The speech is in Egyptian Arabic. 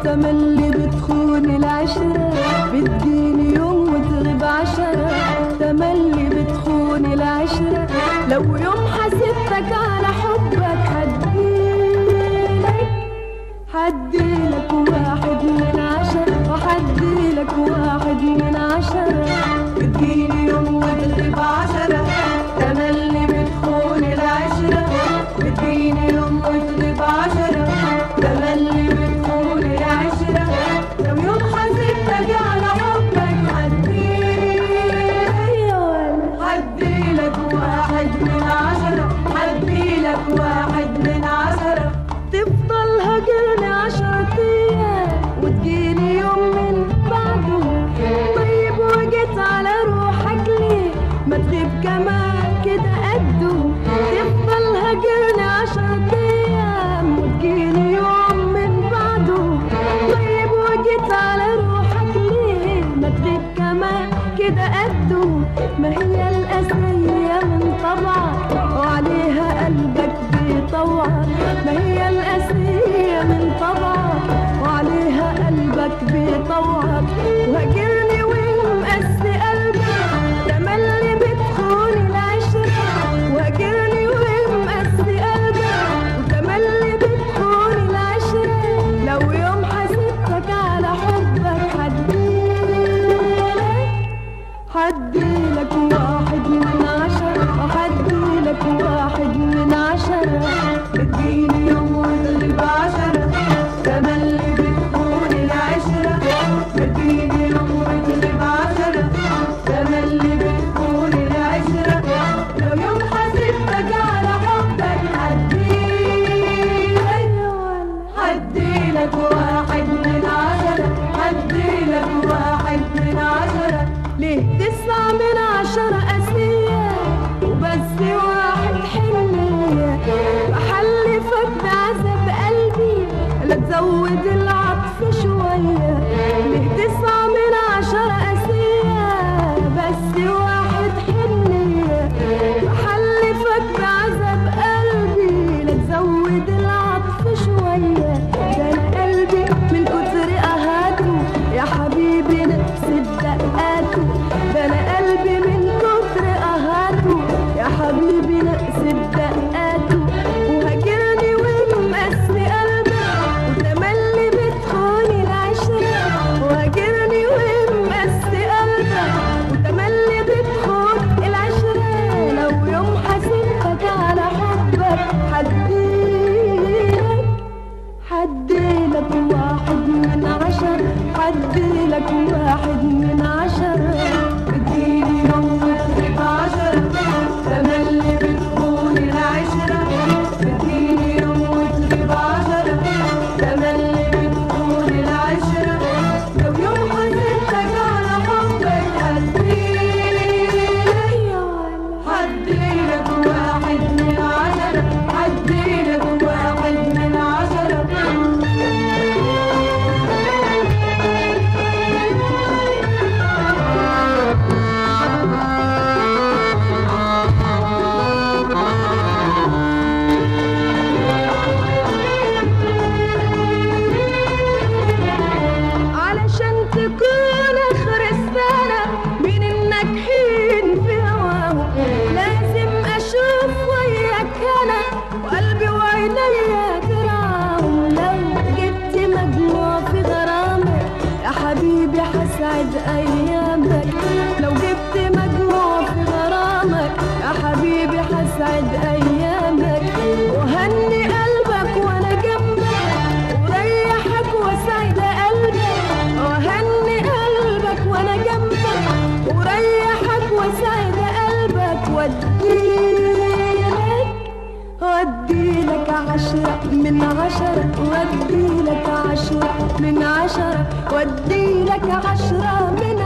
تملي بتخون العشرة بتجيني يوم وتغيب عشرة تملي بتخون العشرة لو يوم حسبتك على حبك حديلك حديلك واحد من عشرة وحديلك واحد من عشرة بتجيني يوم وتغيب عشرة تملي بتخون العشرة بتجيني يوم وتغيب عشرة تملي بتخون العشرة لو يوم حسبتك على حبك حديلك حديلك واحد من عشرة حديلك واحد من عشرة تفضل هجرني عشرة أيام وتجيني يوم من بعده طيب وجيت على روحك ليه ما تغيب كمان كده قده تفضل هجرني عشرة أيام وتجيني يوم من بعده طيب وجيت على روحك ليه ما تغيب كمان كده قده ما هي الأسية من طبعك وعليها قلبك بيطوعك ما هي الأسية من طبعك وعليها قلبك بيطوعك وهجرني ومقسي قلبك تملي بتخون العشرة وهجرني ومقسي قلبك وتملي بتخون العشرة لو يوم حسبتك على حبك حديلك حديلك واحد من عشرة وحديلك واحد من عشرة بتجيني يوم وتغيب عشرة تملي بتكون العشرة بتجيني يوم وتغيب عشرة تملي بتكون العشرة لو يوم حسبتك على حبك حديلك حديلك واحد من عشرة حديلك واحد من عشرة ليه تسعة من عشرة أسية وبس واحد حنية بحلفك بعذاب قلبي لا تزود العطف شوية ليه تسعة من عشرة أسية بس واحد حنية بحلفك بعذاب قلبي لا تزود العطف شوية ده أنا قلبي من كتر قهاته يا حبيبي نفس الدقاته ده أنا قلبي من كتر قهاته يا حبيبي نقص الدقاته وهاجرني ومقسي قلبك وتملي بتخوني العشرة وهاجرني ومقسي قلبك وتملي بتخون العشرة لو يوم حسبتك على حبك حديلك حديلك واحد من عشرة حديلك واحد من عشرة بتجيني يوم وتغيب عشرة تملي بتكون العشرة بتجيني يوم وتغيب عشرة تملي بتكون العشرة لو يوم حسبتك على حبك حديلك حديلك واحد من عشرة حديلك واحد من عشرة علشان تكون اخر السنة من الناجحين في هواه لازم اشوف وياك انا وقلبي وعينيا ترعاهم لو جبت مجموع في غرامك يا حبيبي حسعد ايامك لو جبت مجموع في غرامك يا حبيبي حسعد ايامك وهني قلبك وانا جنبك وريحك وسعد قلبك وهني قلبك وانا جنبك وريحك وسعد قلبك وديلك وديلك عشرة من عشرة وديلك عشرة من عشرة وديلك عشرة من